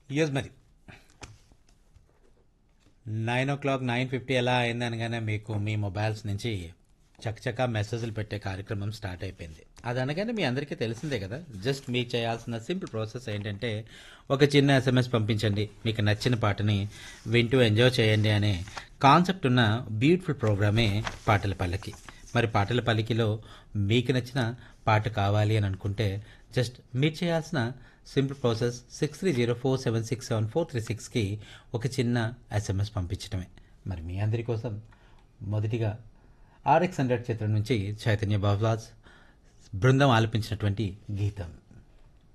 yes మరి nine o'clock nine fifty ఎలా అయింది అనగానే మీకు మీ మొబైల్స్ నుంచి చకచకా మెసేజ్లు పెట్టే కార్యక్రమం స్టార్ట్ అయిపోయింది అది అనగానే మీ అందరికీ తెలిసిందే కదా జస్ట్ మీకు చేయాల్సిన సింపుల్ ప్రాసెస్ ఏంటంటే ఒక చిన్న ఎస్ఎంఎస్ పంపించండి మీకు నచ్చిన పాటని వింటూ ఎంజాయ్ చేయండి అనే కాన్సెప్ట్ ఉన్న బ్యూటిఫుల్ ప్రోగ్రామే పాటల పల్లకి మరి పాటల పల్లికిలో మీకు నచ్చిన పాట కావాలి అని అనుకుంటే జస్ట్ మీరు చేయాల్సిన simple process six three zero four seven six seven four three సిక్స్కి ఒక చిన్న ఎస్ఎంఎస్ పంపించడమే మరి మీ అందరి కోసం మొదటిగా ఆర్ఎక్స్ హండ్రెడ్ చిత్రం నుంచి చైతన్య బాబురాజ్ బృందం ఆలపించినటువంటి గీతం